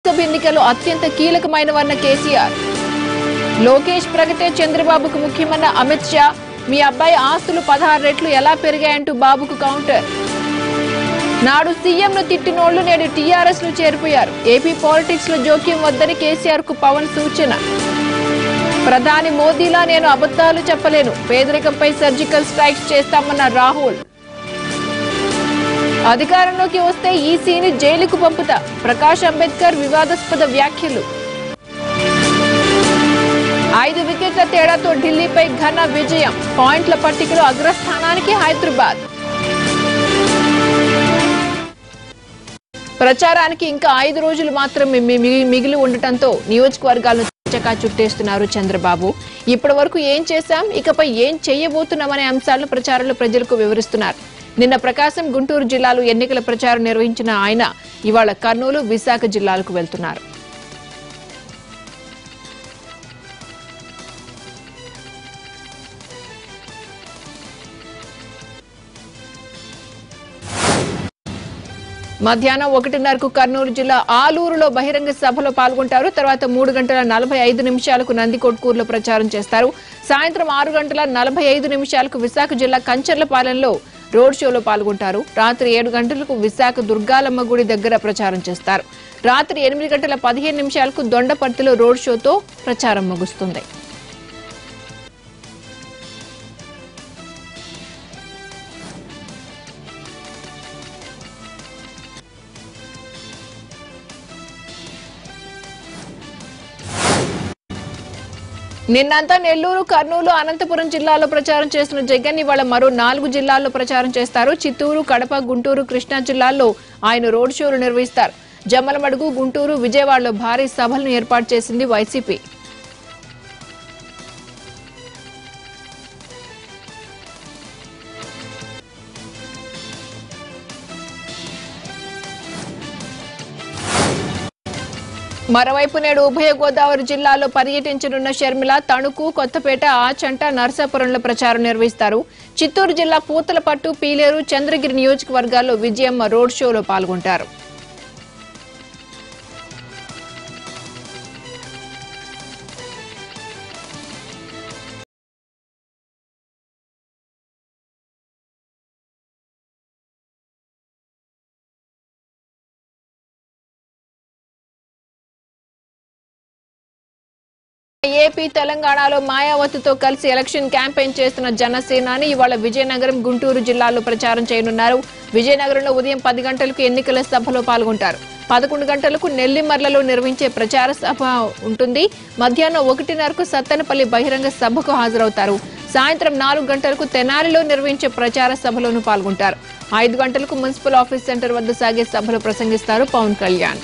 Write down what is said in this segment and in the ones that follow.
లోక్సభ ఎన్నికల్లో అత్యంత కీలకమైనవన్న కేసీఆర్ లోకేష్ ప్రగతే చంద్రబాబుకు ముఖ్యమన్న అమిత్ షా మీ అబ్బాయి ఆస్తులు పదహారు రెట్లు ఎలా పెరిగాయంటూ బాబుకు కౌంటర్ నాడు సీఎంను తిట్టినోళ్లు నేడు టీఆర్ఎస్ లో చేరిపోయారు ఏపీ పాలిటిక్స్ లో జోక్యం వద్దని కేసీఆర్ కు పవన్ సూచన ప్రధాని మోదీలా నేను అబద్ధాలు చెప్పలేను పేదరికంపై సర్జికల్ స్ట్రైక్స్ చేస్తామన్న రాహుల్ అధికారంలోకి వస్తే ఈసీని జైలుకు పంపుతా ప్రకాష్ అంబేద్కర్ వివాదాస్పద వ్యాఖ్యలు ఐదు వికెట్ల తేడాతో ఢిల్లీపై ఘన విజయం పాయింట్ల పట్టికలో అగ్రస్థానానికి హైదరాబాద్ ప్రచారానికి ఇంకా ఐదు రోజులు మాత్రమే మి- మిగి- మిగిలి ఉండటంతో నియోజకవర్గాలను చకా చుట్టేస్తున్నారు చంద్రబాబు ఇప్పటి వరకు ఏం చేశాం ఇకపై ఏం చేయబోతున్నామనే అంశాలను ప్రచారంలో ప్రజలకు వివరిస్తున్నారు నిన్న ప్రకాశం గుంటూరు జిల్లాలో ఎన్నికల ప్రచారం నిర్వహించిన ఆయన ఇవాళ కర్నూలు విశాఖ జిల్లాలకు వెళ్తున్నారు మధ్యాహ్నం ఒకటిన్నరకు కర్నూలు జిల్లా ఆలూరులో బహిరంగ సభలో పాల్గొంటారు తర్వాత మూడు గంటల నలభై ఐదు నిమిషాలకు నందికొట్కూరులో ప్రచారం చేస్తారు సాయంత్రం ఆరు గంటల నలభై ఐదు నిమిషాలకు విశాఖ జిల్లా కంచర్లపాలెంలో రోడ్ షోలో పాల్గొంటారు రాత్రి ఏడు గంటలకు విశాఖ దుర్గాలమ్మ గుడి దగ్గర ప్రచారం చేస్తారు రాత్రి ఎనిమిది గంటల పదిహేను నిమిషాలకు దొండపర్తిలో రోడ్ షోతో ప్రచారం ముగుస్తుంది నిన్నంతా నెల్లూరు కర్నూలు అనంతపురం జిల్లాలో ప్రచారం చేస్తున్న జగన్ ఇవాళ మరో నాలుగు జిల్లాల్లో ప్రచారం చేస్తారు చిత్తూరు కడప గుంటూరు కృష్ణా జిల్లాల్లో ఆయన రోడ్ షోలు నిర్వహిస్తారు జమ్మలమడుగు గుంటూరు విజయవాడలో భారీ సభలను ఏర్పాటు చేసింది వైసీపీ మరోవైపు నేడు ఉభయ గోదావరి జిల్లాలో పర్యటించనున్న షర్మిల తణుకు కొత్తపేట ఆచంట నర్సాపురంలో ప్రచారం నిర్వహిస్తారు చిత్తూరు జిల్లా పూతలపట్టు పీలేరు చంద్రగిరి నియోజకవర్గాల్లో విజయమ్మ రోడ్ షోలో పాల్గొంటారు ఏపీ తెలంగాణలో మాయావతితో కలిసి ఎలక్షన్ క్యాంపెయిన్ చేస్తున్న జనసేనాని ఇవాళ విజయనగరం గుంటూరు జిల్లాల్లో ప్రచారం చేయనున్నారు విజయనగరంలో ఉదయం పది గంటలకు ఎన్నికల సభలో పాల్గొంటారు పదకొండు గంటలకు నెల్లిమర్లలో నిర్వహించే ప్రచార సభ ఉంటుంది మధ్యాహ్నం ఒకటిన్నరకు సత్తెనపల్లి బహిరంగ సభకు హాజరవుతారు సాయంత్రం నాలుగు గంటలకు తెనాలిలో నిర్వహించే ప్రచార సభలోనూ పాల్గొంటారు ఐదు గంటలకు మున్సిపల్ ఆఫీస్ సెంటర్ వద్ద సాగే సభలో ప్రసంగిస్తారు పవన్ కళ్యాణ్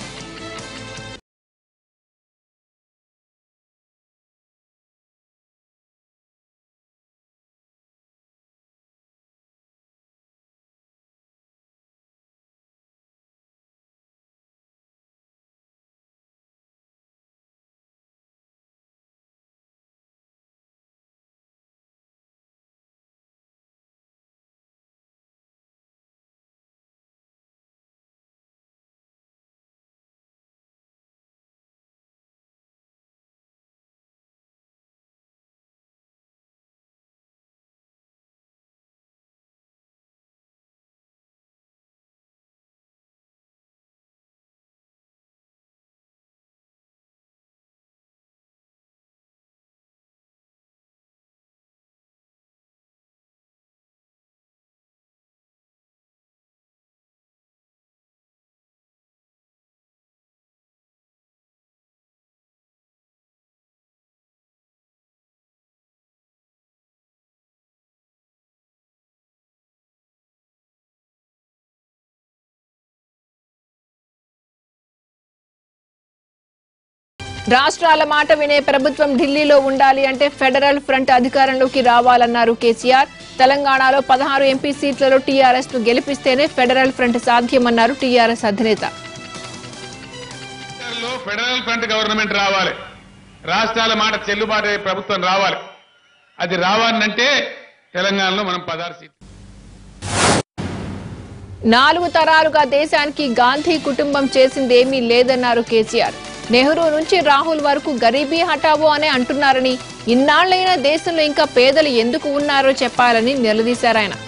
రాష్ట్రాల మాట వినే ప్రభుత్వం ఢిల్లీలో ఉండాలి అంటే ఫెడరల్ ఫ్రంట్ అధికారంలోకి రావాలన్నారు కేసీఆర్ తెలంగాణలో పదహారు ఎంపీ సీట్లలో టీఆర్ఎస్ ను గెలిపిస్తేనే ఫెడరల్ ఫ్రంట్ సాధ్యమన్నారు టీఆర్ఎస్ అధినేత లో ఫెడరల్ ఫ్రంట్ గవర్నమెంట్ రావాలి రాష్ట్రాల మాట చెల్లుబాటు అయ్యే ప్రభుత్వం రావాలి అది రావాలంటే తెలంగాణలో మనం పదహారు సీట్లు నాలుగు తరాలుగా దేశానికి గాంధీ కుటుంబం చేసిందేమీ లేదన్నారు కేసీఆర్ నెహ్రూ నుంచి రాహుల్ వరకు గరీబీ హఠావో అనే అంటున్నారని ఇన్నాళ్లైనా దేశంలో ఇంకా పేదలు ఎందుకు ఉన్నారో చెప్పాలని నిలదీశారు ఆయన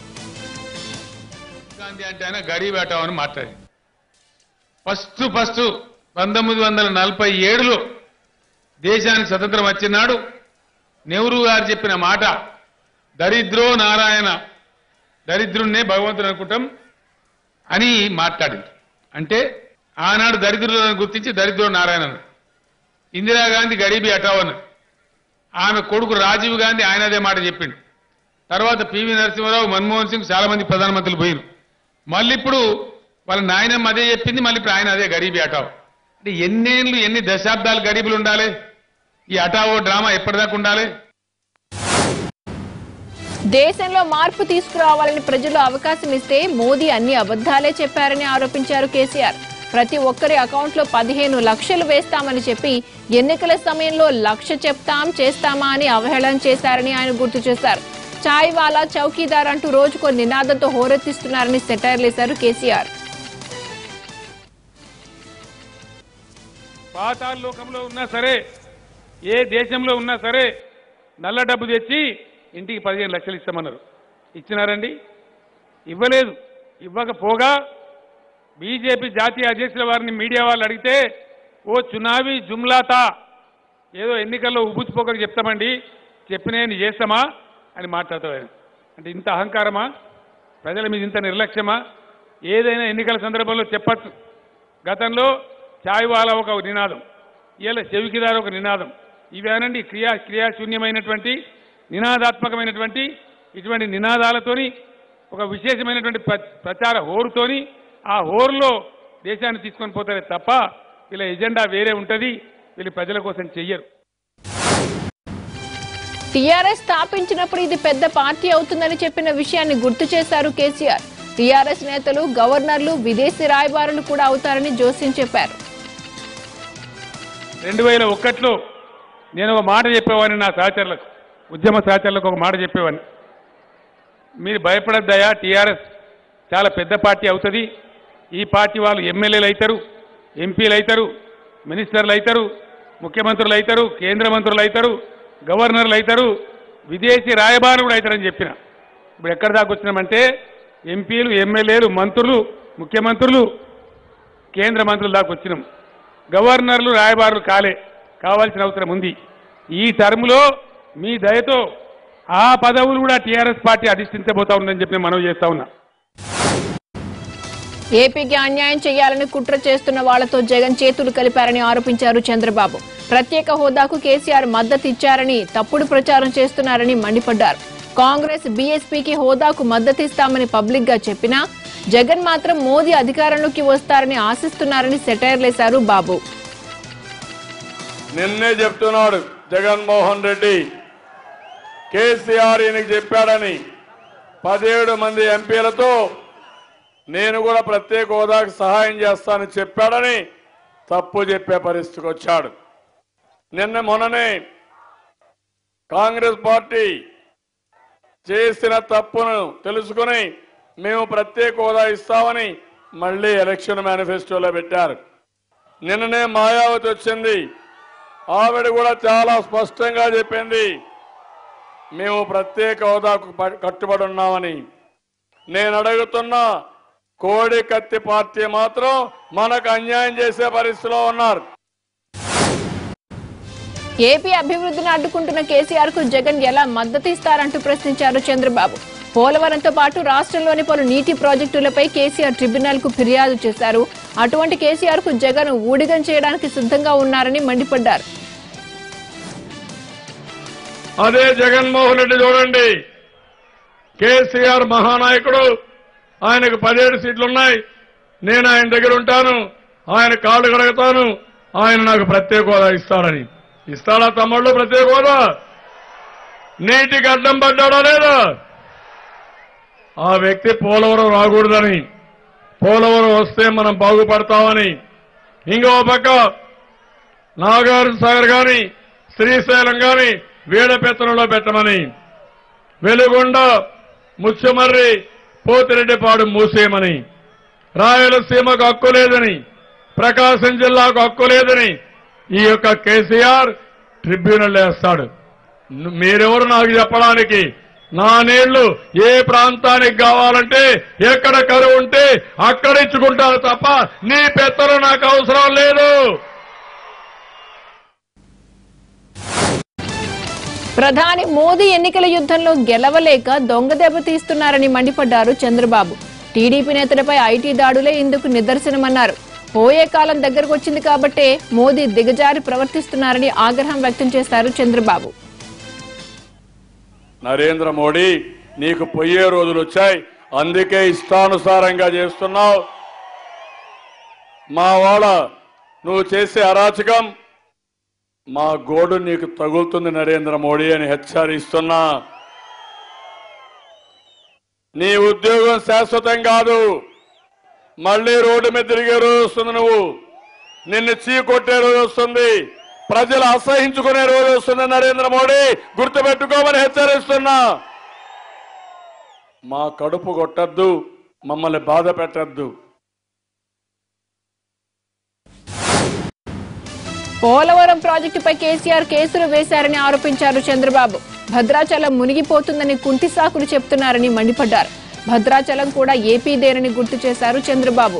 గాంధీ అంటే ఆయన గరీబ్ అని మాట్లాడి ఫస్ట్ ఫస్ట్ పంతొమ్మిది వందల నలభై ఏడులో దేశానికి స్వతంత్రం వచ్చినాడు నెహ్రూ గారు చెప్పిన మాట దరిద్రో నారాయణ దరిద్రుణ్ణే భగవంతుడు అనుకుంటాం అని మాట్లాడింది అంటే ఆనాడు దరిద్రులను గుర్తించి దరిద్రో నారాయణ అన్నారు. ఇందిరాగాంధీ గరీబీ హఠావ్ అన్నది ఆమె కొడుకు రాజీవ్ గాంధీ ఆయన అదే మాట చెప్పిండు తర్వాత పివి నరసింహారావు మన్మోహన్ సింగ్ చాలా మంది ప్రధానమంత్రులు పోయిరు మళ్ళీ ఇప్పుడు వాళ్ళ నాయనమ్మ అదే చెప్పింది మళ్ళీ ఇప్పుడు ఆయన అదే గరీబీ అటావ్ అంటే ఎన్నేళ్ళు ఎన్ని దశాబ్దాలు గరీబులు ఉండాలి ఈ అటావో డ్రామా ఎప్పటిదాకా ఉండాలి దేశంలో మార్పు తీసుకురావాలని ప్రజలు అవకాశం ఇస్తే మోదీ అన్ని అబద్ధాలే చెప్పారని ఆరోపించారు కేసీఆర్ ప్రతి ఒక్కరి అకౌంట్లో పదిహేను లక్షలు వేస్తామని చెప్పి ఎన్నికల సమయంలో లక్ష చెప్తాం చేస్తామా అని అవహేళన చేశారని ఆయన గుర్తు చేశారు చాయ్ వాలా చౌకీదార్ అంటూ రోజుకో నినాదంతో హోరెత్తిస్తున్నారని సెటైర్లేశారు కేసీఆర్ పాతాళ లోకంలో ఉన్నా సరే ఏ దేశంలో ఉన్నా సరే నల్ల డబ్బు తెచ్చి ఇంటికి పదిహేను లక్షలు ఇస్తామన్నారు ఇచ్చినారండి ఇవ్వలేదు ఇవ్వకపోగా బీజేపీ జాతీయ అధ్యక్షుల వారిని మీడియా వాళ్ళు అడిగితే ఓ చునావీ జుమ్లాతా ఏదో ఎన్నికల్లో ఉబుచ్చిపోకని చెప్తామండి చెప్పిన చేస్తామా అని మాట్లాడతాడు ఆయన అంటే ఇంత అహంకారమా ప్రజల మీద ఇంత నిర్లక్ష్యమా ఏదైనా ఎన్నికల సందర్భంలో చెప్పచ్చు గతంలో చాయ్ వాలా ఒక నినాదం ఇవాళ చెవికిదారు ఒక నినాదం ఇవేనండి క్రియా క్రియాశూన్యమైనటువంటి నినాదాత్మకమైనటువంటి ఇటువంటి నినాదాలతోని ఒక విశేషమైనటువంటి ప్ర- ప్రచార హోరుతోని ఆ హోరులో దేశాన్ని తీసుకొని పోతారే తప్ప వీళ్ళ ఎజెండా వేరే ఉంటది వీళ్ళు ప్రజల కోసం చెయ్యరు టీఆర్ఎస్ స్థాపించినప్పుడు ఇది పెద్ద పార్టీ అవుతుందని చెప్పిన విషయాన్ని గుర్తు చేశారు కేసీఆర్ టీఆర్ఎస్ నేతలు గవర్నర్లు విదేశీ రాయబారులు కూడా అవుతారని జోస్యం చెప్పారు రెండు వేల ఒకటిలో నేను ఒక మాట చెప్పేవాడిని నా సహచరులకు ఉద్యమ సహచరులకు ఒక మాట చెప్పేవాడిని మీరు భయపడద్దయా టీఆర్ఎస్ చాలా పెద్ద పార్టీ అవుతుంది ఈ పార్టీ వాళ్ళు ఎమ్మెల్యేలు అవుతారు ఎంపీలు అవుతారు మినిస్టర్లు అవుతారు ముఖ్యమంత్రులు అవుతారు కేంద్ర మంత్రులు అవుతారు గవర్నర్లు అవుతారు విదేశీ రాయబారులు కూడా అవుతారని చెప్పిన ఇప్పుడు ఎక్కడి దాకా వచ్చినామంటే ఎంపీలు ఎమ్మెల్యేలు మంత్రులు ముఖ్యమంత్రులు కేంద్ర మంత్రుల దాకా వచ్చినాం గవర్నర్లు రాయబారులు కాలే కావాల్సిన అవసరం ఉంది ఈ టర్ములో మీ దయతో ఆ పదవులు కూడా టీఆర్ఎస్ పార్టీ అధిష్ఠించబోతా ఉందని చెప్పి నేను మనవి చేస్తా ఉన్నా ఏపీకి అన్యాయం చేయాలని కుట్ర చేస్తున్న వాళ్లతో జగన్ చేతులు కలిపారని ఆరోపించారు చంద్రబాబు ప్రత్యేక హోదాకు కేసీఆర్ మద్దతు ఇచ్చారని తప్పుడు ప్రచారం చేస్తున్నారని మండిపడ్డారు కాంగ్రెస్ బీఎస్పీకి హోదాకు మద్దతిస్తామని పబ్లిక్ గా చెప్పినా జగన్ మాత్రం మోదీ అధికారంలోకి వస్తారని ఆశిస్తున్నారని సెటైర్లేశారు బాబు నిన్నే చెప్తున్నాడు జగన్మోహన్ రెడ్డి కేసీఆర్ ఈయనకి చెప్పాడని పదిహేడు మంది ఎంపీలతో నేను కూడా ప్రత్యేక హోదాకు సహాయం చేస్తానని చెప్పాడని తప్పు చెప్పే పరిస్థితికి వచ్చాడు నిన్న మొన్ననే కాంగ్రెస్ పార్టీ చేసిన తప్పును తెలుసుకుని మేము ప్రత్యేక హోదా ఇస్తామని మళ్ళీ ఎలక్షన్ మేనిఫెస్టోలో పెట్టారు నిన్ననే మాయావతి వచ్చింది ఆవిడ కూడా చాలా స్పష్టంగా చెప్పింది మేము ప్రత్యేక హోదాకు ప- కట్టుబడి ఉన్నామని నేను అడుగుతున్నా కోడి కత్తి పార్టీ మాత్రం మనకు అన్యాయం చేసే పరిస్థితిలో ఉన్నారు ఏపీ అభివృద్ధిని అడ్డుకుంటున్న కేసీఆర్ కు జగన్ ఎలా మద్దతు ఇస్తారంటూ ప్రశ్నించారు చంద్రబాబు పోలవరంతో పాటు రాష్ట్రంలోని పలు నీటి ప్రాజెక్టులపై కేసీఆర్ ట్రిబ్యునల్ కు ఫిర్యాదు చేశారు అటువంటి కేసీఆర్ కు జగన్ ఊడిగం చేయడానికి సిద్ధంగా ఉన్నారని మండిపడ్డారు అదే జగన్మోహన్ రెడ్డి చూడండి కేసీఆర్ మహానాయకుడు ఆయనకు పదిహేడు సీట్లు ఉన్నాయి నేను ఆయన దగ్గర ఉంటాను ఆయన కాళ్ళు కడుగుతాను ఆయన నాకు ప్రత్యేక హోదా ఇస్తాడని ఇస్తాడా తమ్ముళ్ళు ప్రత్యేక హోదా నీటికి అడ్డం పడ్డాడా లేదా ఆ వ్యక్తి పోలవరం రాకూడదని పోలవరం వస్తే మనం బాగుపడతామని ఇంకో పక్క నాగార్జున సాగర్ గాని శ్రీశైలం గాని వీడపెత్తనంలో పెట్టమని వెలుగొండ ముత్యమర్రి పోతిరెడ్డిపాడు మూసేయమని రాయలసీమకు హక్కు లేదని ప్రకాశం జిల్లాకు హక్కు లేదని ఈ యొక్క కేసీఆర్ ట్రిబ్యునల్ వేస్తాడు ను- మీరెవరు నాకు చెప్పడానికి నా నీళ్లు ఏ ప్రాంతానికి కావాలంటే ఎక్కడ కరువు ఉంటే అక్కడ ఇచ్చుకుంటాను తప్ప నీ పెత్తలు నాకు అవసరం లేదు ప్రధాని మోదీ ఎన్నికల యుద్ధంలో గెలవలేక దొంగ దెబ్బ తీస్తున్నారని మండిపడ్డారు చంద్రబాబు టీడీపీ నేతలపై ఐటీ దాడులే ఇందుకు నిదర్శనమన్నారు పోయే కాలం దగ్గరకు వచ్చింది కాబట్టే మోదీ దిగజారి ప్రవర్తిస్తున్నారని ఆగ్రహం వ్యక్తం చేశారు చంద్రబాబు నరేంద్ర మోడీ నీకు పొయ్యే రోజులు వచ్చాయి అందుకే ఇష్టానుసారంగా చేస్తున్నావు మా వాళ్ళ నువ్వు చేసే అరాచకం మా గోడు నీకు తగులుతుంది నరేంద్ర మోడీ అని హెచ్చరిస్తున్నా నీ ఉద్యోగం శాశ్వతం కాదు మళ్ళీ రోడ్డు మీద తిరిగే రోజు వస్తుంది నువ్వు నిన్ను చీ కొట్టే రోజు వస్తుంది ప్రజలు అసహించుకునే రోజు వస్తుంది నరేంద్ర మోడీ గుర్తుపెట్టుకోమని హెచ్చరిస్తున్నా మా కడుపు కొట్టద్దు మమ్మల్ని బాధ పెట్టద్దు పోలవరం ప్రాజెక్టుపై కేసీఆర్ కేసులు వేశారని ఆరోపించారు చంద్రబాబు భద్రాచలం మునిగిపోతుందని కుంటి సాకులు చెప్తున్నారని మండిపడ్డారు భద్రాచలం కూడా ఏపీదేనని గుర్తు చేశారు చంద్రబాబు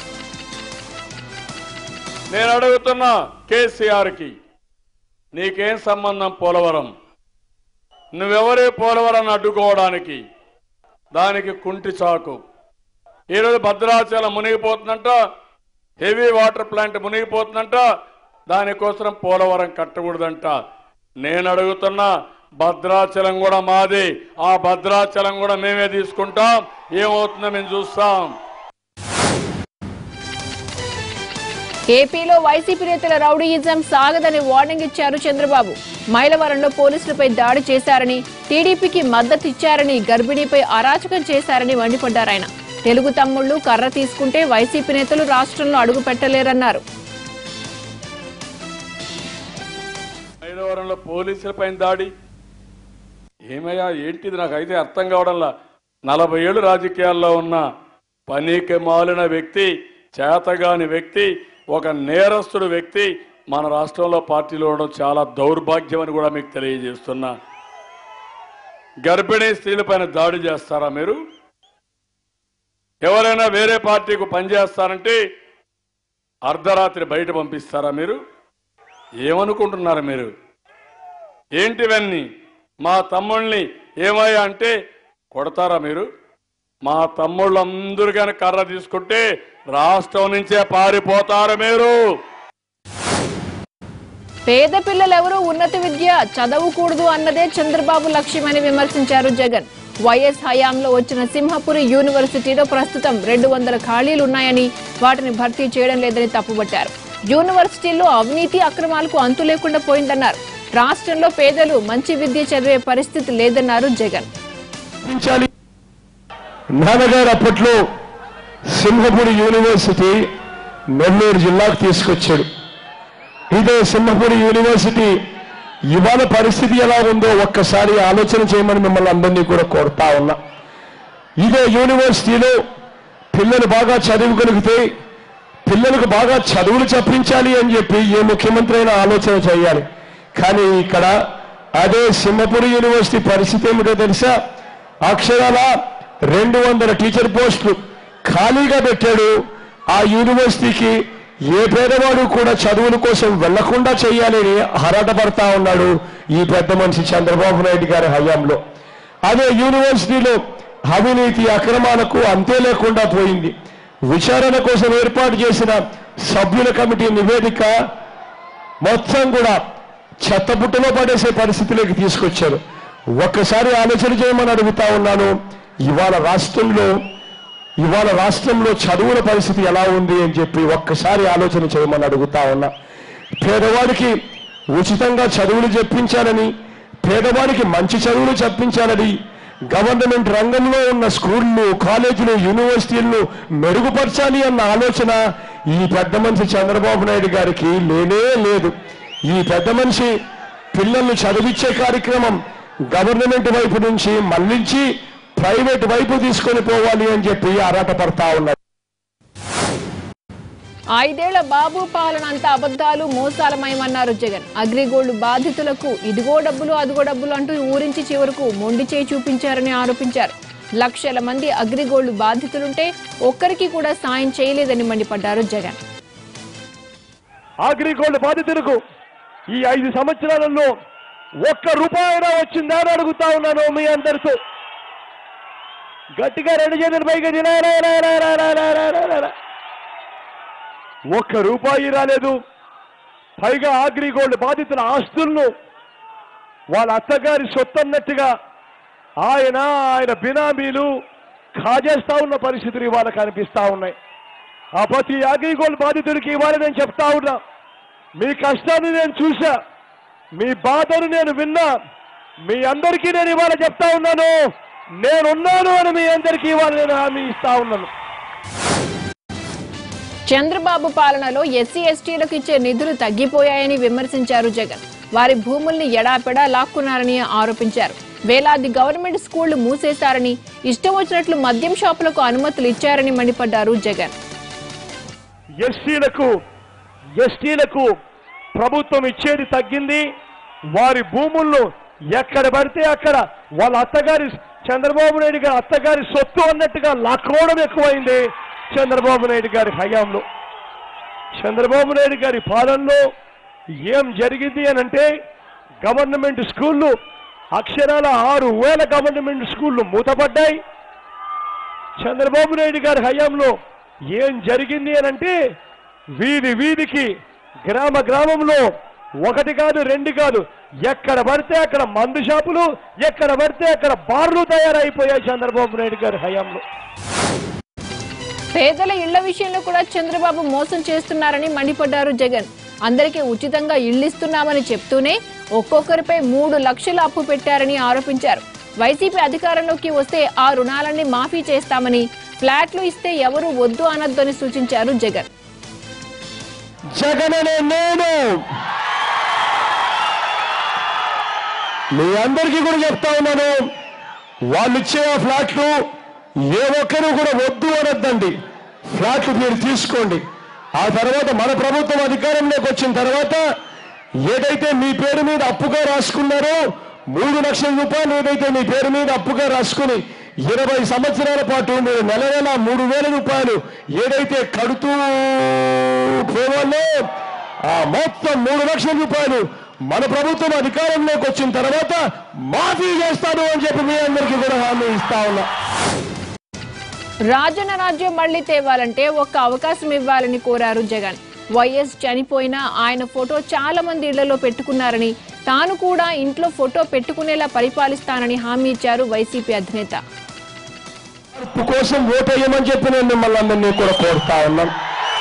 నేను అడుగుతున్నా కేసీఆర్ కి నీకేం సంబంధం పోలవరం నువ్వెవరే పోలవరాన్ని అడ్డుకోవడానికి దానికి కుంటి చాకు ఈరోజు భద్రాచలం మునిగిపోతుందంట హెవీ వాటర్ ప్లాంట్ మునిగిపోతుందంట దానికోసం పోలవరం కట్టకూడదంట నేను అడుగుతున్నా భద్రాచలం కూడా మాది ఆ భద్రాచలం కూడా మేమే తీసుకుంటాం ఏమవుతుందో మేము చూస్తాం ఏపీలో వైసీపీ నేతల రౌడీయిజం సాగదని వార్నింగ్ ఇచ్చారు చంద్రబాబు మైలవరంలో పోలీసులపై దాడి చేశారని టీడీపీకి మద్దతు ఇచ్చారని గర్భిణీపై అరాచకం చేశారని మండిపడ్డారు ఆయన తెలుగు తమ్ముళ్లు కర్ర తీసుకుంటే వైసీపీ నేతలు రాష్ట్రంలో అడుగు పెట్టలేరన్నారు మైలవరంలో పోలీసుల పైన దాడి ఏమయ్యా ఏంటిది నాకు అయితే అర్థం కావడంలా నలభై ఏళ్ళు రాజకీయాల్లో ఉన్న పనికి మాలిన వ్యక్తి చేతగాని వ్యక్తి ఒక నేరస్తుడు వ్యక్తి మన రాష్ట్రంలో పార్టీలో ఉండడం చాలా దౌర్భాగ్యం అని కూడా మీకు తెలియజేస్తున్నా గర్భిణీ స్త్రీలపైన దాడి చేస్తారా మీరు ఎవరైనా వేరే పార్టీకి పనిచేస్తారంటే అర్ధరాత్రి బయట పంపిస్తారా మీరు ఏమనుకుంటున్నారు మీరు ఏంటివన్నీ మా తమ్ముళ్ళని ఏమయ్యా అంటే కొడతారా మీరు మా తమ్ముళ్ళందరూ కానీ కర్ర తీసుకుంటే రాష్ట్రం నుంచే పారిపోతారు మీరు పేద పిల్లలెవరూ ఉన్నత విద్య చదవకూడదు అన్నదే చంద్రబాబు లక్ష్యమని విమర్శించారు జగన్ వైఎస్ హయాంలో వచ్చిన సింహపురి యూనివర్సిటీలో ప్రస్తుతం రెండు వందల ఖాళీలు ఉన్నాయని వాటిని భర్తీ చేయడం లేదని తప్పుబట్టారు యూనివర్సిటీల్లో అవినీతి అక్రమాలకు అంతు లేకుండా పోయిందన్నారు రాష్ట్రంలో పేదలు మంచి విద్య చదివే పరిస్థితి లేదన్నారు జగన్ స్థాపించాలి నాన్నగారు అప్పట్లో సింహపురి యూనివర్సిటీ నెల్లూరు జిల్లాకు తీసుకొచ్చాడు ఇదే సింహపురి యూనివర్సిటీ ఇవాళ పరిస్థితి ఎలా ఉందో ఒక్కసారి ఆలోచన చేయమని మిమ్మల్ని అందరినీ కూడా కోరుతా ఉన్నా ఇదే యూనివర్సిటీలో పిల్లలు బాగా చదువుగలిగితే పిల్లలకు బాగా చదువులు చెప్పించాలి అని చెప్పి ఏ ముఖ్యమంత్రి అయినా ఆలోచన చేయాలి కానీ ఇక్కడ అదే సింహపురి యూనివర్సిటీ పరిస్థితి ఏమిటో తెలుసా అక్షరాల రెండు వందల టీచర్ పోస్టులు ఖాళీగా పెట్టాడు ఆ యూనివర్సిటీకి ఏ పేదవాడు కూడా చదువుల కోసం వెళ్లకుండా చేయాలని హరాటపడతా ఉన్నాడు ఈ పెద్ద మనిషి చంద్రబాబు నాయుడు గారి హయాంలో అదే యూనివర్సిటీలో అవినీతి అక్రమాలకు అంతే లేకుండా పోయింది విచారణ కోసం ఏర్పాటు చేసిన సభ్యుల కమిటీ నివేదిక మొత్తం కూడా చెత్తబుట్టలో పడేసే పరిస్థితిలోకి తీసుకొచ్చారు ఒక్కసారి ఆలోచన చేయమని అడుగుతా ఉన్నాను ఇవాళ రాష్ట్రంలో ఇవాళ రాష్ట్రంలో చదువుల పరిస్థితి ఎలా ఉంది అని చెప్పి ఒక్కసారి ఆలోచన చేయమని అడుగుతా ఉన్నా పేదవాడికి ఉచితంగా చదువులు చెప్పించాలని పేదవాడికి మంచి చదువులు చెప్పించాలని గవర్నమెంట్ రంగంలో ఉన్న స్కూళ్ళు కాలేజీలు యూనివర్సిటీలను మెరుగుపరచాలి అన్న ఆలోచన ఈ పెద్ద మనిషి చంద్రబాబు నాయుడు గారికి లేనే లేదు ఈ పెద్ద మనిషి పిల్లల్ని చదివించే కార్యక్రమం గవర్నమెంట్ వైపు నుంచి మళ్లించి ప్రైవేట్ వైపు తీసుకొని పోవాలి అని చెప్పి ఆరాటపడతా ఉన్నారు ఐదేళ్ల బాబు పాలన అంతా అబద్ధాలు మోసాలమయమన్నారు జగన్ అగ్రిగోల్డ్ బాధితులకు ఇదిగో డబ్బులు అదిగో డబ్బులు అంటూ ఊరించి చివరకు మొండి చేయి చూపించారని ఆరోపించారు లక్షల మంది అగ్రిగోల్డ్ బాధితులుంటే ఒక్కరికి కూడా సాయం చేయలేదని మండిపడ్డారు జగన్ అగ్రిగోల్డ్ బాధితులకు ఈ ఐదు సంవత్సరాలలో ఒక్క రూపాయినా వచ్చిందా అని అడుగుతా ఉన్నాను మీ అందరితో గట్టిగా రెండు చేతులు పైకి తినా, రా, రా, రా, రా, రా, రా, రా, రా, రా, రా. ఒక్క రూపాయి రాలేదు పైగా అగ్రిగోల్డ్ బాధితుల ఆస్తులను వాళ్ళ అత్తగారి సొత్తన్నట్టుగా ఆయన ఆయన బినామీలు కాజేస్తా ఉన్న పరిస్థితులు ఇవాళ కనిపిస్తా ఉన్నాయి ఆ ప్రతి అగ్రిగోల్డ్ బాధితుడికి ఇవ్వాలి నేను చెప్తా ఉన్నా మీ కష్టాన్ని నేను చూశా మీ బాధను నేను విన్నా మీ అందరికీ నేను ఇవాళ చెప్తా ఉన్నాను నేనున్నాను అని మీ అందరికీ ఇవాళ నేను హామీ ఇస్తా ఉన్నాను చంద్రబాబు పాలనలో ఎస్సీ ఎస్టీలకు ఇచ్చే నిధులు తగ్గిపోయాయని విమర్శించారు జగన్ వారి భూముల్ని ఎడాపెడా లాక్కున్నారని ఆరోపించారు వేలాది గవర్నమెంట్ స్కూళ్లు మూసేశారని ఇష్టం వచ్చినట్లు మద్యం షాపులకు అనుమతులు ఇచ్చారని మండిపడ్డారు జగన్ ఎస్టీలకు ఎస్టీలకు ప్రభుత్వం ఇచ్చేది తగ్గింది వారి భూముల్లో ఎక్కడ పడితే అక్కడ వాళ్ళ అత్తగారి చంద్రబాబు నాయుడు గారి అత్తగారి సొత్తు అన్నట్టుగా లాక్కోవడం ఎక్కువైంది చంద్రబాబు నాయుడు గారి హయాంలో చంద్రబాబు నాయుడు గారి పాలనలో ఏం జరిగింది అని అంటే గవర్నమెంట్ స్కూళ్ళు అక్షరాల ఆరు వేల గవర్నమెంట్ స్కూళ్ళు మూతపడ్డాయి చంద్రబాబు నాయుడు గారి హయాంలో ఏం జరిగింది అని అంటే వీధి వీధికి గ్రామ గ్రామంలో ఒకటి కాదు రెండు కాదు ఎక్కడ పడితే అక్కడ మందు షాపులు ఎక్కడ పడితే అక్కడ బార్లు తయారైపోయాయి చంద్రబాబు నాయుడు గారి హయాంలో పేదల ఇళ్ల విషయంలో కూడా చంద్రబాబు మోసం చేస్తున్నారని మండిపడ్డారు జగన్ అందరికీ ఉచితంగా ఇళ్లిస్తున్నామని చెప్తూనే ఒక్కొక్కరిపై మూడు లక్షలు అప్పు పెట్టారని ఆరోపించారు వైసీపీ అధికారంలోకి వస్తే ఆ రుణాలన్నీ మాఫీ చేస్తామని ఫ్లాట్లు ఇస్తే ఎవరు వద్దు అనొద్దని సూచించారు జగన్ జగననే నేను మీ అందరికీ కూడా చెప్తా ఉన్నాను వాళ్ళు ఇచ్చే ఆ ఫ్లాట్లు ఏ ఒక్కరు కూడా వద్దు అనొద్దండి ఫ్లాట్లు మీరు తీసుకోండి ఆ తర్వాత మన ప్రభుత్వం అధికారంలోకి వచ్చిన తర్వాత ఏదైతే మీ పేరు మీద అప్పుగా రాసుకున్నారో మూడు లక్షల రూపాయలు ఏదైతే మీ పేరు మీద అప్పుగా రాసుకుని ఇరవై సంవత్సరాల పాటు మీరు నెల నెల మూడు వేల రూపాయలు ఏదైతే కడుతూ పోవాలో ఆ మొత్తం మూడు లక్షల రూపాయలు మన ప్రభుత్వం అధికారంలోకి వచ్చిన తర్వాత మాఫీ చేస్తాను అని చెప్పి మీ అందరికీ కూడా హామీ ఇస్తా ఉన్నా రాజన్న రాజ్యం మళ్లీ తేవాలంటే ఒక్క అవకాశం ఇవ్వాలని కోరారు జగన్ వైఎస్ చనిపోయినా ఆయన ఫోటో చాలా మంది ఇళ్లలో పెట్టుకున్నారని తాను కూడా ఇంట్లో ఫోటో పెట్టుకునేలా పరిపాలిస్తానని హామీ ఇచ్చారు వైసీపీ అధినేత మార్పు కోసం ఓటేయమని చెప్పి నేను మిమ్మల్ని అందరినీ కూడా కోరుతా ఉన్నాను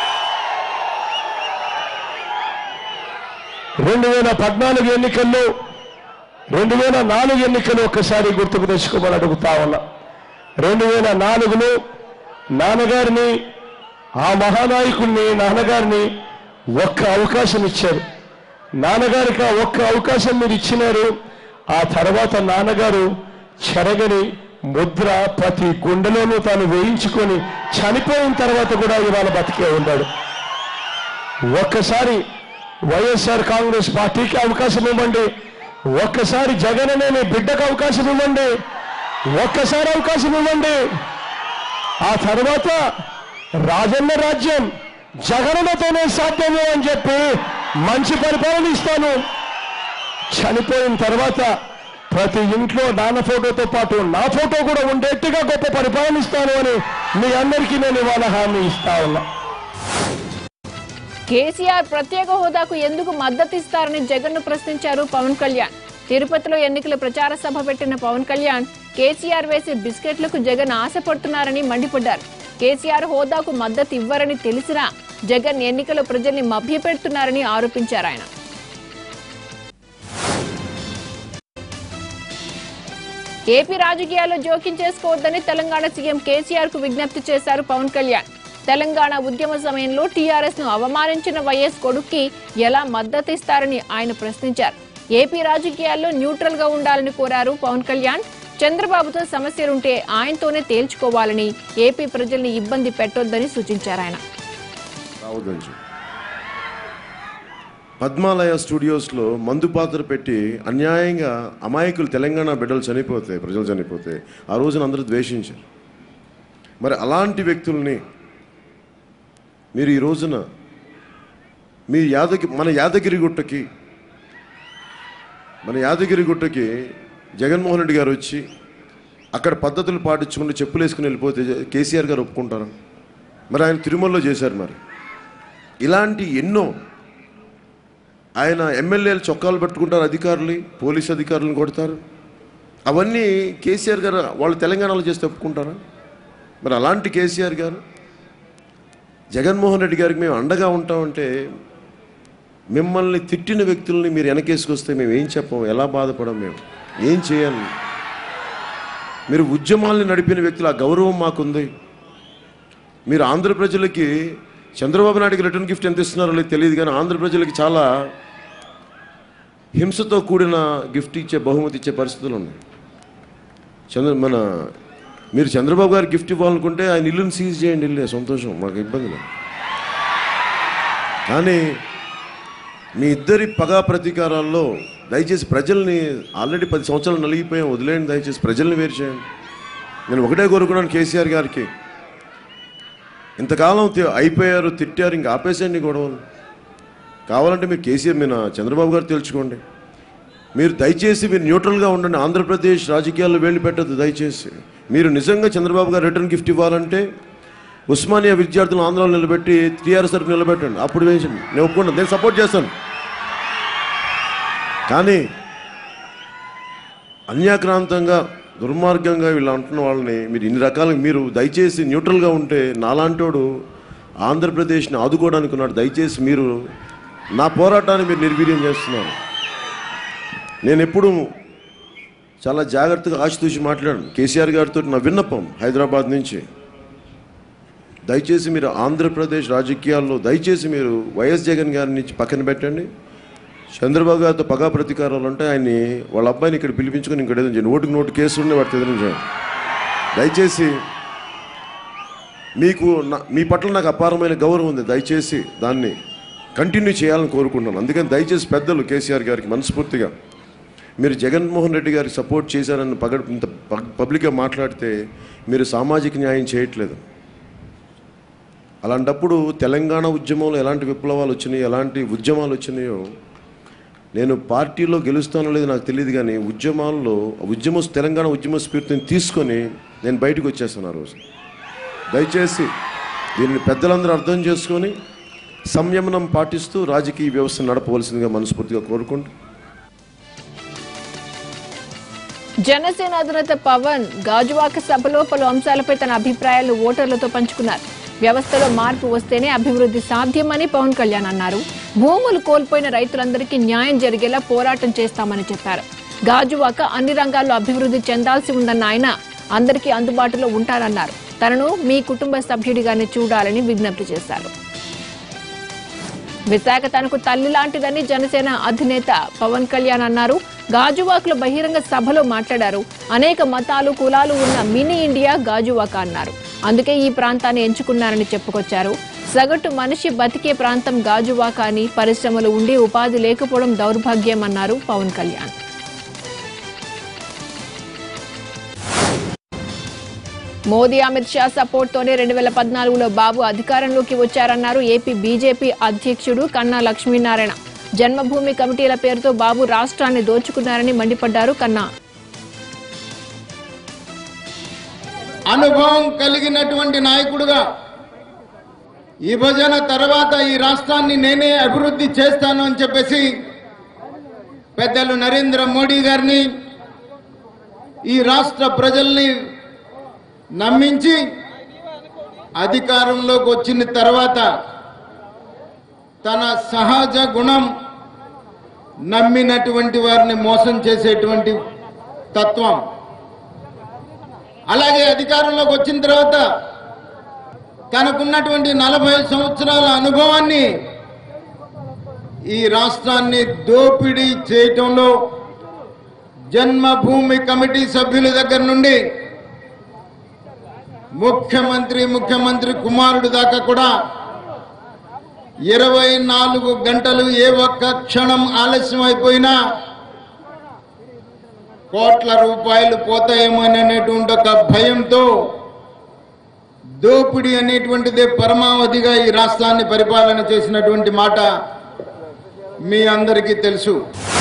రెండు వేల పద్నాలుగు ఎన్నికల్లో రెండు వేల నాలుగు ఎన్నికలు ఒక్కసారి గుర్తుకు తెచ్చుకోమని అడుగుతా ఉన్నా రెండు వేల నాలుగులో నాన్నగారిని ఆ మహానాయకుడిని నాన్నగారిని ఒక్క అవకాశం ఇచ్చారు నాన్నగారికి ఆ ఒక్క అవకాశం మీరు ఇచ్చినారు ఆ తర్వాత నాన్నగారు చెరగని ముద్ర ప్రతి గుండెలోనూ తాను వేయించుకొని చనిపోయిన తర్వాత కూడా ఇవాళ బతికే ఉన్నాడు ఒక్కసారి వైఎస్ఆర్ కాంగ్రెస్ పార్టీకి అవకాశం ఇవ్వండి ఒక్కసారి జగన్ అనే మీ బిడ్డకు అవకాశం ఇవ్వండి ఒక్కసారి అవకాశం ఇవ్వండి ఆ తర్వాత రాజన్న రాజ్యం జగనన్నతోనే సాధ్యమే అని చెప్పి మంచి పరిపాలన ఇస్తాను చనిపోయిన తర్వాత ప్రతి ఇంట్లో నాన్న ఫోటోతో పాటు నా ఫోటో కూడా ఉండేట్టుగా గొప్ప పరిపాలన ఇస్తాను అని మీ అందరికీ నేను ఇవాళ హామీ ఇస్తా ఉన్నా కేసీఆర్ ప్రత్యేక హోదాకు ఎందుకు మద్దతు ఇస్తారని జగన్ ను ప్రశ్నించారు పవన్ కళ్యాణ్ తిరుపతిలో ఎన్నికల ప్రచార సభ పెట్టిన పవన్ కళ్యాణ్ కేసీఆర్ వేసే బిస్కెట్లకు జగన్ ఆశపడుతున్నారని మండిపడ్డారు కేసీఆర్ హోదాకు మద్దతు ఇవ్వరని తెలిసినా జగన్ ఎన్నికల ప్రజల్ని మభ్యపెడుతున్నారని ఆరోపించారు ఆయన ఏపీ రాజకీయాల్లో జోక్యం చేసుకోవద్దని తెలంగాణ సీఎం కేసీఆర్ కు విజ్ఞప్తి చేశారు పవన్ కళ్యాణ్ తెలంగాణ ఉద్యమ సమయంలో టీఆర్ఎస్ ను అవమానించిన వైఎస్ కొడుక్కి ఎలా మద్దతు ఇస్తారని ఆయన ప్రశ్నించారు ఏపీ రాజకీయాల్లో న్యూట్రల్ గా ఉండాలని కోరారు పవన్ కళ్యాణ్ చంద్రబాబుతో సమస్యలుంటే ఆయనతోనే తేల్చుకోవాలని ఏపీ ప్రజల్ని ఇబ్బంది పెట్టొద్దని సూచించారు ఆయన రావద్దని చెప్పి పద్మాలయ స్టూడియోస్లో మందు పాత్ర పెట్టి అన్యాయంగా అమాయకులు తెలంగాణ బిడ్డలు చనిపోతే ప్రజలు చనిపోతే ఆ రోజున అందరూ ద్వేషించారు మరి అలాంటి వ్యక్తుల్ని మీరు ఈ రోజున మీ యాదగిరి మన యాదగిరి గుట్టకి మన యాదగిరి గుట్టకి జగన్మోహన్ రెడ్డి గారు వచ్చి అక్కడ పద్ధతులు పాటించుకుంటూ చెప్పులు వేసుకుని వెళ్ళిపోతే కేసీఆర్ గారు ఒప్పుకుంటారా మరి ఆయన తిరుమలలో చేశారు మరి ఇలాంటి ఎన్నో ఆయన ఎమ్మెల్యేలు చొక్కాలు పెట్టుకుంటారు అధికారులు పోలీస్ అధికారులను కొడతారు అవన్నీ కేసీఆర్ గారు వాళ్ళు తెలంగాణలో చేస్తే ఒప్పుకుంటారా మరి అలాంటి కేసీఆర్ గారు జగన్మోహన్ రెడ్డి గారికి మేము అండగా ఉంటామంటే మిమ్మల్ని తిట్టిన వ్యక్తుల్ని మీరు వెనకేసుకొస్తే మేము ఏం చెప్పం ఎలా బాధపడం మేము ఏం చేయాలి మీరు ఉద్యమాల్ని నడిపిన వ్యక్తులు ఆ గౌరవం మాకుంది మీరు ఆంధ్ర ప్రజలకి చంద్రబాబు నాయుడుకి రిటర్న్ గిఫ్ట్ ఎంత ఇస్తున్నారో లేదు తెలియదు కానీ ఆంధ్ర ప్రజలకి చాలా హింసతో కూడిన గిఫ్ట్ ఇచ్చే బహుమతి ఇచ్చే పరిస్థితులు ఉన్నాయి చంద్ర మన మీరు చంద్రబాబు గారికి గిఫ్ట్ ఇవ్వాలనుకుంటే ఆయన ఇల్లుని సీజ్ చేయండి ఇల్లే సంతోషం మాకు ఇబ్బంది లేదు కానీ మీ ఇద్దరి పగా ప్రతీకారాల్లో దయచేసి ప్రజల్ని ఆల్రెడీ పది సంవత్సరాలు నలిగిపోయాం వదిలేయండి దయచేసి ప్రజల్ని వేరు చేయండి నేను ఒకటే కోరుకున్నాను కేసీఆర్ గారికి ఇంతకాలం తి- అయిపోయారు తిట్టారు ఇంకా ఆపేసేయండి గొడవలు కావాలంటే మీరు కేసీఆర్ మీద చంద్రబాబు గారు తెలుసుకోండి మీరు దయచేసి మీరు న్యూట్రల్గా ఉండండి ఆంధ్రప్రదేశ్ రాజకీయాల్లో వేళ్ళు పెట్టద్దు దయచేసి మీరు నిజంగా చంద్రబాబు గారు రిటర్న్ గిఫ్ట్ ఇవ్వాలంటే ఉస్మానియా విద్యార్థులను ఆంధ్రాలో నిలబెట్టి టీఆర్ఎస్ తరఫు నిలబెట్టండి అప్పుడు వేసండి నేను ఒప్పుకున్నాను నేను సపోర్ట్ చేస్తాను కానీ అన్యాక్రాంతంగా దుర్మార్గంగా వీళ్ళు అంటున్న వాళ్ళని మీరు ఇన్ని రకాలుగా మీరు దయచేసి న్యూట్రల్గా ఉంటే నాలాంటోడు ఆంధ్రప్రదేశ్ని ఆదుకోవడానికి ఉన్నాడు దయచేసి మీరు నా పోరాటాన్ని మీరు నిర్వీర్యం చేస్తున్నారు నేను ఎప్పుడు చాలా జాగ్రత్తగా ఆచితూచి మాట్లాడాను కేసీఆర్ గారితో నా విన్నపం హైదరాబాద్ నుంచి దయచేసి మీరు ఆంధ్రప్రదేశ్ రాజకీయాల్లో దయచేసి మీరు వైఎస్ జగన్ గారి నుంచి పక్కన పెట్టండి చంద్రబాబు గారితో పగా ప్రతీకారాలు ఉంటే ఆయన్ని వాళ్ళ అబ్బాయిని ఇక్కడ పిలిపించుకొని ఇంకోటి ఏదో చేయండి ఓటుకు నోటు కేసులు ఉన్నాయి వాటి ఎదిరించండి దయచేసి మీకు నా- మీ పట్ల నాకు అపారమైన గౌరవం ఉంది దయచేసి దాన్ని కంటిన్యూ చేయాలని కోరుకుంటున్నాను అందుకని దయచేసి పెద్దలు కేసీఆర్ గారికి మనస్ఫూర్తిగా మీరు జగన్మోహన్ రెడ్డి గారికి సపోర్ట్ చేశారని పగ ఇంత ప- పబ్లిక్గా మాట్లాడితే మీరు సామాజిక న్యాయం చేయట్లేదు అలాంటప్పుడు తెలంగాణ ఉద్యమంలో ఎలాంటి విప్లవాలు వచ్చినాయి ఎలాంటి ఉద్యమాలు వచ్చినాయో నేను పార్టీలో గెలుస్తానో లేదో నాకు తెలియదు కానీ ఉద్యమాల్లో ఉద్యమ తెలంగాణ ఉద్యమ స్ఫూర్తిని తీసుకొని నేను బయటకు వచ్చేస్తాను ఆ రోజు దయచేసి దీన్ని పెద్దలందరూ అర్థం చేసుకొని సంయమనం పాటిస్తూ రాజకీయ వ్యవస్థ నడపవలసిందిగా మనస్ఫూర్తిగా కోరుకుంటూ జనసేన అధినేత పవన్ గాజువాక సభలో పలు అంశాలపై తన అభిప్రాయాలను ఓటర్లతో పంచుకున్నారు వ్యవస్థలో మార్పు వస్తేనే అభివృద్ధి సాధ్యమని పవన్ కళ్యాణ్ అన్నారు భూములు కోల్పోయిన రైతులందరికీ న్యాయం జరిగేలా పోరాటం చేస్తామని చెప్పారు గాజువాక అన్ని రంగాల్లో అభివృద్ధి చెందాల్సి ఉందన్న ఆయన అందరికీ అందుబాటులో ఉంటారన్నారు తనను మీ కుటుంబ సభ్యుడిగానే చూడాలని విజ్ఞప్తి చేశారు విశాఖ తనకు తల్లి లాంటిదని జనసేన అధినేత పవన్ కళ్యాణ్ అన్నారు గాజువాకలో బహిరంగ సభలో మాట్లాడారు అనేక మతాలు కులాలు ఉన్న మినీ ఇండియా గాజువాక అన్నారు అందుకే ఈ ప్రాంతాన్ని ఎంచుకున్నారని చెప్పుకొచ్చారు సగటు మనిషి బతికే ప్రాంతం గాజువాక అని పరిశ్రమలు ఉండి ఉపాధి లేకపోవడం దౌర్భాగ్యం అన్నారు పవన్ కళ్యాణ్ మోదీ అమిత్ షా సపోర్ట్ తోనే రెండు వేల పద్నాలుగులో బాబు అధికారంలోకి వచ్చారన్నారు ఏపీ బీజేపీ అధ్యక్షుడు కన్నా లక్ష్మీనారాయణ జన్మభూమి కమిటీల పేరుతో బాబు రాష్ట్రాన్ని దోచుకున్నారని మండిపడ్డారు కన్నా అనుభవం కలిగినటువంటి నాయకుడుగా విభజన తర్వాత ఈ రాష్ట్రాన్ని నేనే అభివృద్ధి చేస్తాను అని చెప్పేసి పెద్దలు నరేంద్ర మోడీ గారిని ఈ రాష్ట్ర ప్రజల్ని నమ్మించి అధికారంలోకి వచ్చిన తర్వాత తన సహజ గుణం నమ్మినటువంటి వారిని మోసం చేసేటువంటి తత్వం అలాగే అధికారంలోకి వచ్చిన తర్వాత తనకున్నటువంటి నలభై సంవత్సరాల అనుభవాన్ని ఈ రాష్ట్రాన్ని దోపిడీ చేయటంలో జన్మభూమి కమిటీ సభ్యుల దగ్గర నుండి ముఖ్యమంత్రి ముఖ్యమంత్రి కుమారుడు దాకా కూడా ఇరవై నాలుగు గంటలు ఏ ఒక్క క్షణం ఆలస్యం అయిపోయినా కోట్ల రూపాయలు పోతాయేమోననేటువంటి ఒక భయంతో దోపిడీ అనేటువంటిదే పరమావధిగా ఈ రాష్ట్రాన్ని పరిపాలన చేసినటువంటి మాట మీ అందరికీ తెలుసు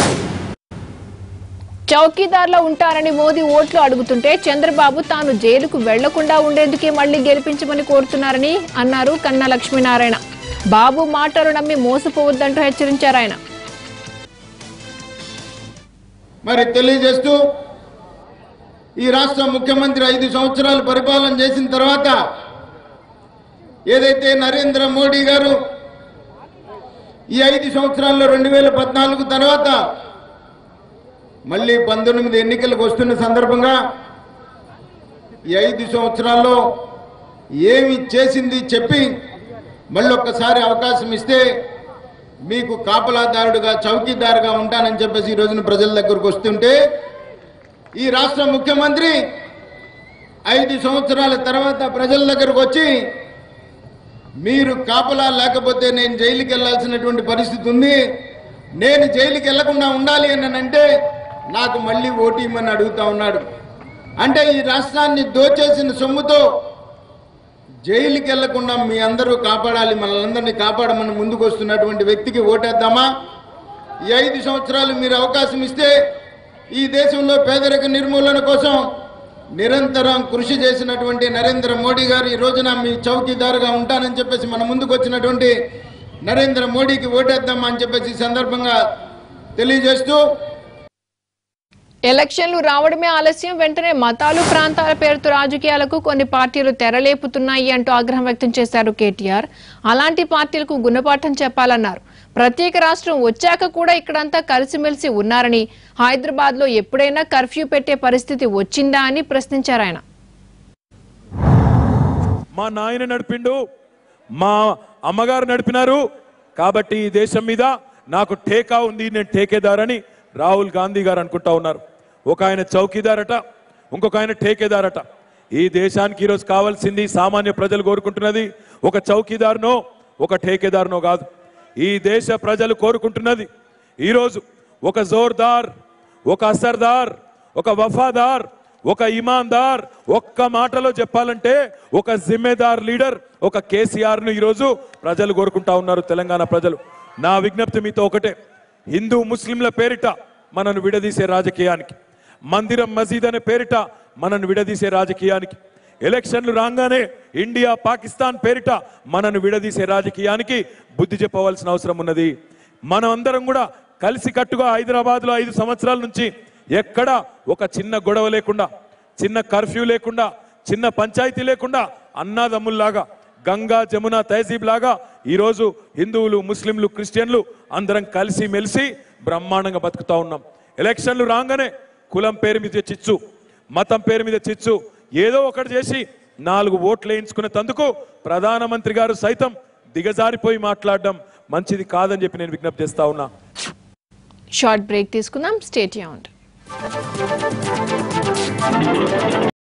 చౌకీదార్లో ఉంటారని మోదీ ఓట్లు అడుగుతుంటే చంద్రబాబు తాను జైలుకు వెళ్లకుండా ఉండేందుకే మళ్లీ గెలిపించమని కోరుతున్నారని అన్నారు కన్నా లక్ష్మీనారాయణ బాబు మాటలు నమ్మి మోసపోవద్దంటూ హెచ్చరించారు ఆయన మరి తెలియజేస్తూ ఈ రాష్ట్ర ముఖ్యమంత్రి ఐదు సంవత్సరాలు పరిపాలన చేసిన తర్వాత ఏదైతే నరేంద్ర మోడీ గారు ఈ ఐదు సంవత్సరాల్లో రెండు వేల పద్నాలుగు తర్వాత మళ్ళీ పంతొమ్మిది ఎన్నికలకు వస్తున్న సందర్భంగా ఈ ఐదు సంవత్సరాల్లో ఏమి చేసింది చెప్పి మళ్ళీ ఒక్కసారి అవకాశం ఇస్తే మీకు కాపలాదారుడుగా చౌకీదారుగా ఉంటానని చెప్పేసి ఈ రోజున ప్రజల దగ్గరకు వస్తుంటే ఈ రాష్ట్ర ముఖ్యమంత్రి ఐదు సంవత్సరాల తర్వాత ప్రజల దగ్గరకు వచ్చి మీరు కాపలా లేకపోతే నేను జైలుకి వెళ్ళాల్సినటువంటి పరిస్థితి ఉంది నేను జైలుకి వెళ్లకుండా ఉండాలి అని అంటే నాకు మళ్ళీ ఓటు ఇమ్మని అడుగుతా ఉన్నాడు అంటే ఈ రాష్ట్రాన్ని దోచేసిన సొమ్ముతో జైలుకి వెళ్లకుండా మీ అందరూ కాపాడాలి మనల్ని కాపాడమని ముందుకు వస్తున్నటువంటి వ్యక్తికి ఓటేద్దామా ఈ ఐదు సంవత్సరాలు మీరు అవకాశం ఇస్తే ఈ దేశంలో పేదరిక నిర్మూలన కోసం నిరంతరం కృషి చేసినటువంటి నరేంద్ర మోడీ గారు ఈ రోజున మీ చౌకీదారుగా ఉంటానని చెప్పేసి మన ముందుకు వచ్చినటువంటి నరేంద్ర మోడీకి ఓటేద్దామా అని చెప్పేసి ఈ సందర్భంగా తెలియజేస్తూ ఎలక్షన్లు రావడమే ఆలస్యం వెంటనే మతాలు ప్రాంతాల పేరుతో రాజకీయాలకు కొన్ని పార్టీలు తెరలేపుతున్నాయి అంటూ ఆగ్రహం వ్యక్తం చేశారు కేటీఆర్ అలాంటి పార్టీలకు గుణపాఠం చెప్పాలన్నారు ప్రత్యేక రాష్ట్రం వచ్చాక కూడా ఇక్కడంతా కలిసిమెలిసి ఉన్నారని హైదరాబాద్ లో ఎప్పుడైనా కర్ఫ్యూ పెట్టే పరిస్థితి వచ్చిందా అని ప్రశ్నించారు ఆయన మా నాయన నడిపిండు మా అమ్మగారు నడిపినారు కాబట్టి ఈ దేశం మీద నాకు ఠేకా ఉంది నేను ఠేకేదారని రాహుల్ గాంధీ గారు అనుకుంటా ఉన్నారు ఒక ఆయన చౌకీదారట ఇంకొక ఆయన ఠేకేదారట ఈ దేశానికి ఈరోజు కావాల్సింది సామాన్య ప్రజలు కోరుకుంటున్నది ఒక చౌకీదారునో ఒక ఠేకేదారునో కాదు ఈ దేశ ప్రజలు కోరుకుంటున్నది ఈరోజు ఒక జోర్దార్ ఒక అసర్దార్ ఒక వఫాదార్ ఒక ఇమాందార్ ఒక్క మాటలో చెప్పాలంటే ఒక జిమ్మేదార్ లీడర్ ఒక కేసీఆర్ ను ఈరోజు ప్రజలు కోరుకుంటా ఉన్నారు తెలంగాణ ప్రజలు నా విజ్ఞప్తి మీతో ఒకటే హిందూ ముస్లింల పేరిట మనను విడదీసే రాజకీయానికి మందిరం మసీద్ అనే పేరిట మనను విడదీసే రాజకీయానికి ఎలక్షన్లు రాగానే ఇండియా పాకిస్తాన్ పేరిట మనను విడదీసే రాజకీయానికి బుద్ధి చెప్పవలసిన అవసరం ఉన్నది మనం అందరం కూడా కలిసి కట్టుగా హైదరాబాద్ లో ఐదు సంవత్సరాల నుంచి ఎక్కడ ఒక చిన్న గొడవ లేకుండా చిన్న కర్ఫ్యూ లేకుండా చిన్న పంచాయతీ లేకుండా అన్నాదమ్ముల్లాగా గంగా జమున తహజీబ్ లాగా ఈరోజు హిందువులు ముస్లింలు క్రిస్టియన్లు అందరం కలిసి మెలిసి బ్రహ్మాండంగా బతుకుతా ఉన్నాం ఎలక్షన్లు రాగానే కులం పేరు మీద చిచ్చు మతం పేరు మీద చిచ్చు ఏదో ఒకటి చేసి నాలుగు ఓట్లు వేయించుకునే తందుకు ప్రధానమంత్రి గారు సైతం దిగజారిపోయి మాట్లాడడం మంచిది కాదని చెప్పి నేను విజ్ఞప్తి చేస్తా ఉన్నా షార్ట్ బ్రేక్ తీసుకుందాం స్టేట్ యూన్